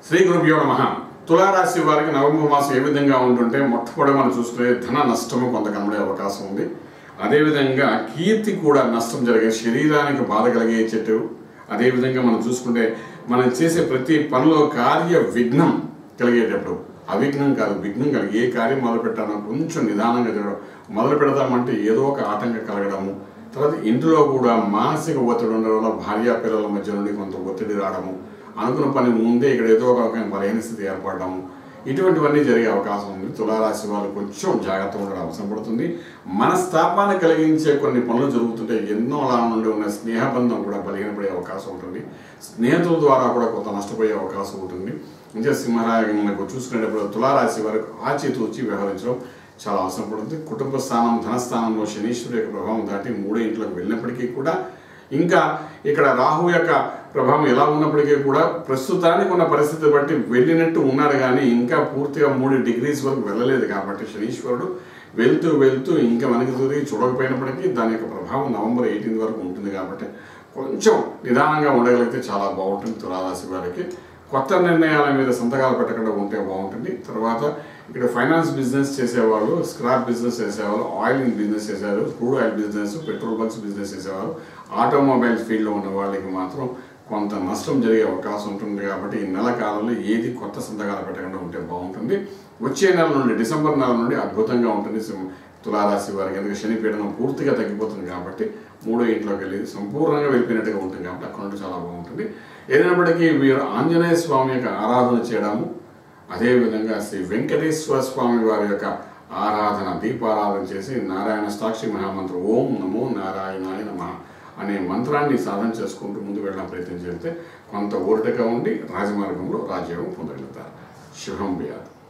శ్రీ గురుభ్యో నమ తులారాశి వారికి నవంబర్ మాసం ఏ విధంగా ఉంటుంటే మొట్టమొదటి మనం చూసుకునే ధన నష్టము కొంత కనబడే అవకాశం ఉంది అదేవిధంగా కీర్తి కూడా నష్టం జరిగే శరీరానికి బాధ కలిగే చెట్టు అదేవిధంగా మనం చూసుకుంటే మనం చేసే ప్రతి పనిలో కార్య విఘ్నం కలిగేటప్పుడు అవిఘ్నం కాదు విఘ్నం కలిగి ఏ కార్యం మొదలు పెట్టాలో కొంచెం నిదానంగా జరగడం మొదలు పెడదామంటే ఏదో ఒక ఆటంకం కలగడము తర్వాత ఇంట్లో కూడా మానసిక ఒత్తిడి ఉండడం వల్ల భార్య పిల్లల మధ్య నుండి కొంత ఒత్తిడి రావడము అనుకున్న పని ముందే ఇక్కడ ఏదో ఒక రకమైన బలహీన స్థితి ఏర్పడము ఇటువంటివన్నీ జరిగే అవకాశం ఉంది తులారాశి వాళ్ళు కొంచెం జాగ్రత్తగా ఉండడం అవసరం పడుతుంది మనస్తాపాన్ని కలిగించే కొన్ని పనులు జరుగుతుంటే ఎన్నో అలా నుండి ఉన్న స్నేహబంధం కూడా బలహీనపడే అవకాశం ఉంటుంది స్నేహితుల ద్వారా కూడా కొంత నష్టపోయే అవకాశం ఉంటుంది అంటే సింహరాజు మనకు చూసుకునేటప్పుడు తులారాశి వారికి ఆచితూచి వ్యవహరించడం చాలా అవసరం పడుతుంది కుటుంబ స్థానం ధనస్థానంలో శనీశ్వరు యొక్క ప్రభావం దాటి మూడో ఇంట్లోకి వెళ్ళినప్పటికీ కూడా ఇంకా ఇక్కడ రాహు యొక్క ప్రభావం ఎలా ఉన్నప్పటికీ కూడా ప్రస్తుతానికి ఉన్న పరిస్థితి బట్టి వెళ్ళినట్టు ఉన్నారు కానీ ఇంకా పూర్తిగా మూడు డిగ్రీస్ వరకు వెళ్ళలేదు కాబట్టి శనీశ్వరుడు వెళ్తూ వెళ్తూ ఇంకా వెనక్కి తిరిగి చూడకపోయినప్పటికీ దాని యొక్క ప్రభావం నవంబర్ ఎయిటీన్త్ వరకు ఉంటుంది కాబట్టి కొంచెం నిదానంగా ఉండగలిగితే చాలా బాగుంటుంది తులారాశి వారికి కొత్త నిర్ణయాల మీద సంతకాలు పెట్టకుండా ఉంటే బాగుంటుంది తర్వాత ఇక్కడ ఫైనాన్స్ బిజినెస్ చేసేవాళ్ళు స్క్రాప్ బిజినెస్ చేసేవాళ్ళు ఆయిల్ బిజినెస్ చేసేవారు crude oil business petrol bunks business చేసేవారు ఆటోమొబైల్స్ ఫీల్డ్లో ఉన్న వాళ్ళకి మాత్రం కొంత నష్టం జరిగే అవకాశం ఉంటుంది కాబట్టి ఈ నెల కాలంలో ఏది కొత్త సంతకాలు పెట్టకుండా ఉంటే బాగుంటుంది వచ్చే నెల నుండి డిసెంబర్ నెల నుండి అద్భుతంగా ఉంటుంది సింహ- తులారాశి వారికి ఎందుకంటే శని పీడనం పూర్తిగా తగ్గిపోతుంది కాబట్టి మూడో ఇంట్లోకి వెళ్ళి సంపూర్ణంగా వెళ్ళిపోయినట్టుగా ఉంటుంది కాబట్టి అక్కడ నుండి చాలా బాగుంటుంది ఏదైనప్పటికీ వీరు ఆంజనేయ స్వామి యొక్క ఆరాధన చేయడము అదేవిధంగా శ్రీ వెంకటేశ్వర స్వామి వారి యొక్క ఆరాధన దీపారాధన చేసి నారాయణ సాక్షి మహామంత్రం ఓం నమో నారాయణాయ నమ అనే మంత్రాన్ని సాధన చేసుకుంటూ ముందు వెళ్ళిన ప్రయత్నం చేస్తే కొంత ఊరటగా ఉండి రాజమార్గంలో రాజ్యోగం పొందగలుగుతారు శుభం వ్యాధి